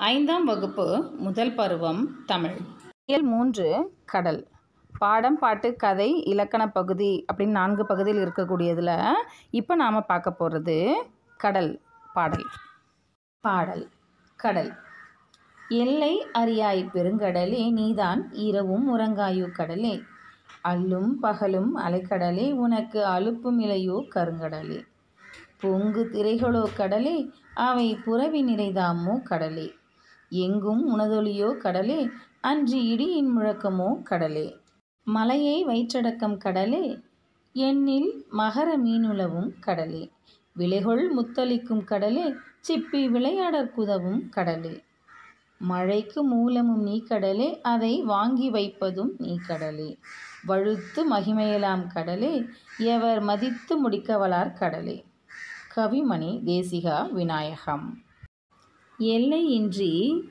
ஐந்தாம் வகுப்பு முதல் பருவம் தமிழ் இயல் மூன்று கடல் பாடம் பாட்டு கதை இலக்கண பகுதி அப்படின்னு நான்கு பகுதியில் இருக்கக்கூடியதில் இப்போ நாம் பார்க்க போகிறது கடல் பாடல் பாடல் கடல் எல்லை அறியாய் பெருங்கடலே நீதான் இரவும் உறங்காயோ கடலே அல்லும் பகலும் அலைக்கடலே உனக்கு அலுப்பும் இலையோ கருங்கடலே பொங்கு திரைகளோ கடலே அவை புறவி நிறைதாமோ கடலே எங்கும் உணதொலியோ கடலே அன்று இடியின் முழக்கமோ கடலே மலையை வயிற்றடக்கம் கடலே எண்ணில் மகர மீனுலவும் கடலே விலைகொள் முத்தளிக்கும் கடலே சிப்பி விளையாடற் குதவும் கடலே மழைக்கு மூலமும் நீ கடலே அதை வாங்கி வைப்பதும் நீ கடலே வழுத்து மகிமையலாம் கடலே எவர் மதித்து முடிக்கவலார் கடலே கவிமணி தேசிகா விநாயகம் எல்லையின்றி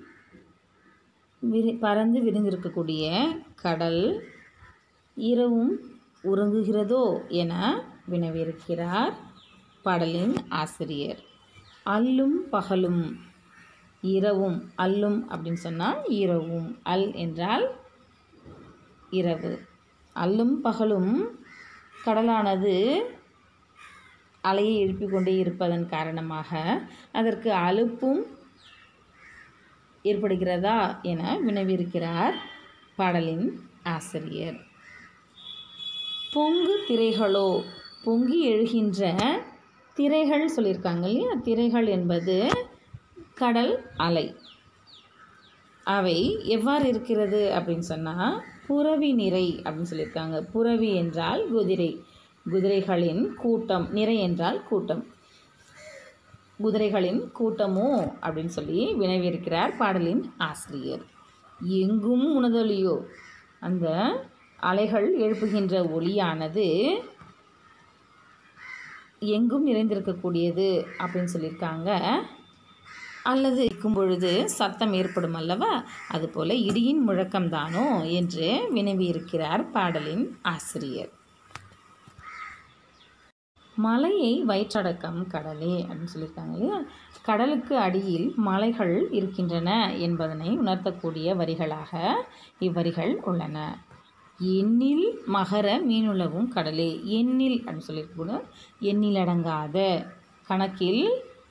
விரி பறந்து விரிந்திருக்கக்கூடிய கடல் இரவும் உறங்குகிறதோ என வினவியிருக்கிறார் பாடலின் ஆசிரியர் அல்லும் பகலும் இரவும் அல்லும் அப்படின்னு சொன்னால் இரவும் அல் என்றால் இரவு அல்லும் பகலும் கடலானது அலையை எழுப்பிக் கொண்டே இருப்பதன் காரணமாக அதற்கு அலுப்பும் ஏற்படுகிறதா என வினவியிருக்கிறார் பாடலின் ஆசிரியர் பொங்கு திரைகளோ பொங்கி எழுகின்ற திரைகள் சொல்லியிருக்காங்க இல்லையா திரைகள் என்பது கடல் அலை அவை எவ்வாறு இருக்கிறது அப்படின்னு சொன்னால் புறவி நிறை அப்படின்னு சொல்லியிருக்காங்க புறவி என்றால் குதிரை குதிரைகளின் கூட்டம் நிறை என்றால் கூட்டம் குதிரைகளின் கூட்டமோ அப்படின்னு சொல்லி வினவியிருக்கிறார் பாடலின் ஆசிரியர் எங்கும் உணதொலியோ அந்த அலைகள் எழுப்புகின்ற ஒளியானது எங்கும் நிறைந்திருக்கக்கூடியது அப்படின்னு சொல்லியிருக்காங்க அல்லது இருக்கும் பொழுது சத்தம் ஏற்படும் அல்லவா அதுபோல இடியின் முழக்கம்தானோ என்று வினவியிருக்கிறார் பாடலின் ஆசிரியர் மலையை வயிற்றடக்கம் கடலே அப்படின்னு சொல்லியிருக்காங்க இல்லையா கடலுக்கு அடியில் மலைகள் இருக்கின்றன என்பதனை உணர்த்தக்கூடிய வரிகளாக இவ்வரிகள் உள்ளன எண்ணில் மகர மீனுலவும் கடலே எண்ணில் அப்படின்னு சொல்லியிருக்கூட எண்ணில் அடங்காத கணக்கில்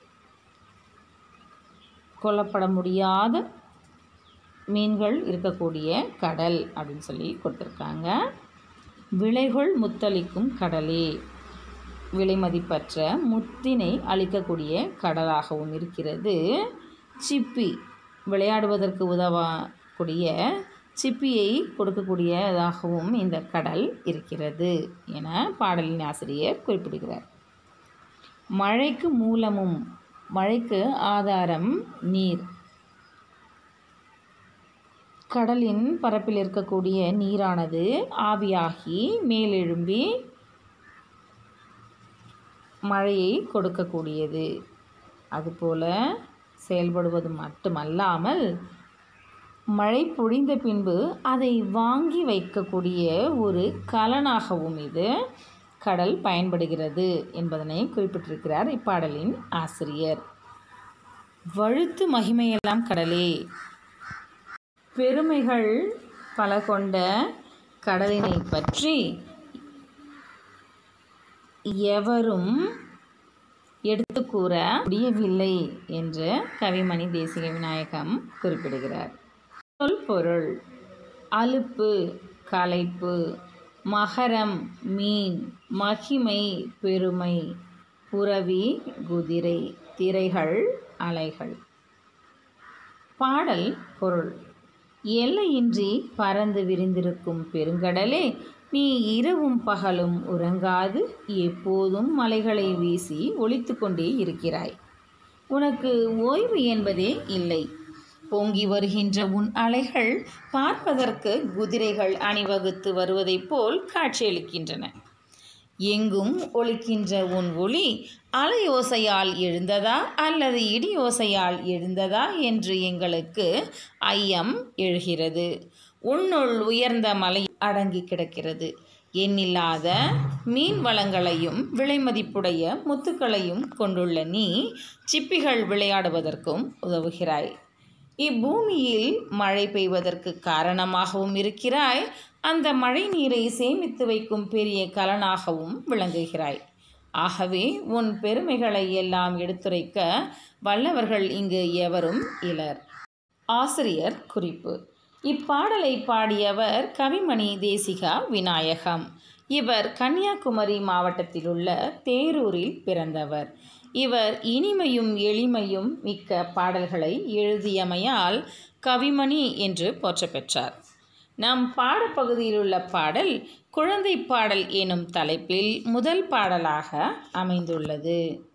கொல்லப்பட முடியாத மீன்கள் இருக்கக்கூடிய கடல் அப்படின்னு சொல்லி கொடுத்துருக்காங்க விலைகள் முத்தளிக்கும் கடலே விலை மதிப்பற்ற முத்தினை அளிக்கக்கூடிய கடலாகவும் இருக்கிறது சிப்பி விளையாடுவதற்கு உதவக்கூடிய சிப்பியை கொடுக்கக்கூடியதாகவும் இந்த கடல் இருக்கிறது என பாடலின் ஆசிரியர் குறிப்பிடுகிறார் மழைக்கு மூலமும் மழைக்கு ஆதாரம் நீர் கடலின் பரப்பில் இருக்கக்கூடிய நீரானது ஆவியாகி மேலெழும்பி மழையை கொடுக்கக்கூடியது அதுபோல செயல்படுவது மட்டுமல்லாமல் மழை பொழிந்த பின்பு அதை வாங்கி வைக்கக்கூடிய ஒரு கலனாகவும் இது கடல் பயன்படுகிறது என்பதனை குறிப்பிட்டிருக்கிறார் இப்பாடலின் ஆசிரியர் வழுத்து மகிமையெல்லாம் கடலே பெருமைகள் பல கொண்ட கடலினை பற்றி எவரும் எடுத்து கூற முடியவில்லை என்று கவிமணி தேசிக விநாயகம் குறிப்பிடுகிறார் சொல் பொருள் அலுப்பு களைப்பு மகரம் மீன் மகிமை பெருமை புறவி குதிரை திரைகள் அலைகள் பாடல் பொருள் எல்லையின்றி பறந்து விரிந்திருக்கும் பெருங்கடலே நீ இரவும் பகலும் உறங்காது எப்போதும் மலைகளை வீசி ஒழித்து கொண்டே இருக்கிறாய் உனக்கு ஓய்வு என்பதே இல்லை பொங்கி வருகின்ற உன் அலைகள் பார்ப்பதற்கு குதிரைகள் அணிவகுத்து வருவதைப் போல் காட்சியளிக்கின்றன எங்கும் ஒலிக்கின்ற உன் ஒளி அலையோசையால் எழுந்ததா அல்லது இடியோசையால் எழுந்ததா என்று எங்களுக்கு ஐயம் எழுகிறது உன்னுள் உயர்ந்த மலை அடங்கி கிடக்கிறது எண்ணில்லாத மீன் வளங்களையும் விலைமதிப்புடைய முத்துக்களையும் கொண்டுள்ள நீ சிப்பிகள் விளையாடுவதற்கும் உதவுகிறாய் இப்பூமியில் மழை பெய்வதற்கு காரணமாகவும் இருக்கிறாய் அந்த மழை நீரை சேமித்து வைக்கும் பெரிய கலனாகவும் விளங்குகிறாய் ஆகவே உன் பெருமைகளை எல்லாம் எடுத்துரைக்க வல்லவர்கள் இங்கு எவரும் இலர் ஆசிரியர் குறிப்பு இப்பாடலை பாடியவர் கவிமணி தேசிகா விநாயகம் இவர் கன்னியாகுமரி மாவட்டத்தில் உள்ள தேரூரில் பிறந்தவர் இவர் இனிமையும் எளிமையும் மிக்க பாடல்களை எழுதியமையால் கவிமணி என்று போற்ற பெற்றார் நம் பாடப்பகுதியில் உள்ள பாடல் குழந்தை பாடல் எனும் தலைப்பில் முதல் பாடலாக அமைந்துள்ளது